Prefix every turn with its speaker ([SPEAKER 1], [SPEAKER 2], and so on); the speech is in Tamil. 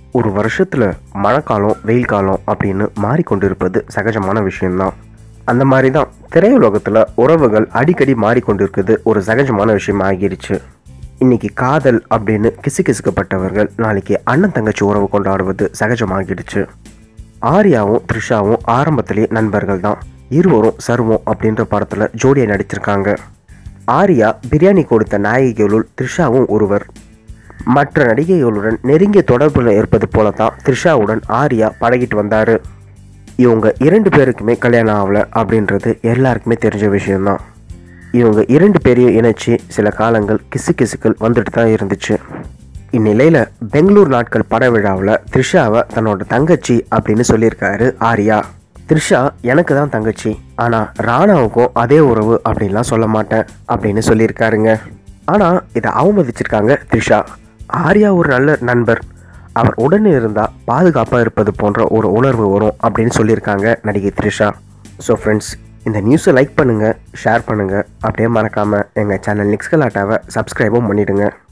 [SPEAKER 1] ஒரு வருஷத்தில் மழைக்காலம் வெயில் காலம் அப்படின்னு மாறிக்கொண்டிருப்பது சகஜமான விஷயம்தான் அந்த மாதிரி தான் திரையுலகத்தில் உறவுகள் அடிக்கடி மாறிக்கொண்டிருக்கிறது ஒரு சகஜமான விஷயம் ஆகிருச்சு இன்னைக்கு காதல் அப்படின்னு கிசுகிசுக்கப்பட்டவர்கள் நாளைக்கு அண்ணன் தங்கச்சி உறவு கொண்டாடுவது சகஜமாகிடுச்சு ஆர்யாவும் த்ரிஷாவும் ஆரம்பத்திலேயே நண்பர்கள் தான் இருவரும் சர்வம் அப்படின்ற படத்தில் ஜோடியாக நடிச்சிருக்காங்க ஆர்யா பிரியாணி கொடுத்த நாயகிகளுள் த்ரிஷாவும் ஒருவர் மற்ற நடிகைகளுடன் நெருங்கிய தொடர்பில் இருப்பது போல தான் த்ரிஷாவுடன் ஆர்யா பழகிட்டு வந்தார் இவங்க இரண்டு பேருக்குமே கல்யாணம் ஆகலை அப்படின்றது எல்லாருக்குமே தெரிஞ்ச விஷயம்தான் இவங்க இரண்டு பேரையும் இணைச்சி சில காலங்கள் கிசு கிசுக்கள் வந்துட்டு தான் இருந்துச்சு இந்நிலையில் பெங்களூர் நாட்கள் பட விழாவில் த்ரிஷாவை தன்னோட தங்கச்சி அப்படின்னு சொல்லியிருக்காரு ஆர்யா த்ரிஷா எனக்கு தான் தங்கச்சி ஆனால் ராணாவுக்கும் அதே உறவு அப்படின்லாம் சொல்ல மாட்டேன் அப்படின்னு சொல்லியிருக்காருங்க ஆனால் இதை அவமதிச்சிருக்காங்க த்ரிஷா ஆர்யா ஒரு நல்ல நண்பர் அவர் உடனே இருந்தால் பாதுகாப்பாக இருப்பது போன்ற ஒரு உணர்வு வரும் அப்படின்னு சொல்லியிருக்காங்க நடிகை த்ரிஷா ஸோ ஃப்ரெண்ட்ஸ் இந்த நியூஸை லைக் பண்ணுங்கள் ஷேர் பண்ணுங்கள் அப்படியே மறக்காமல் எங்கள் சேனல் நிக்ஸ்கலாட்டாவை சப்ஸ்கிரைபும் பண்ணிவிடுங்க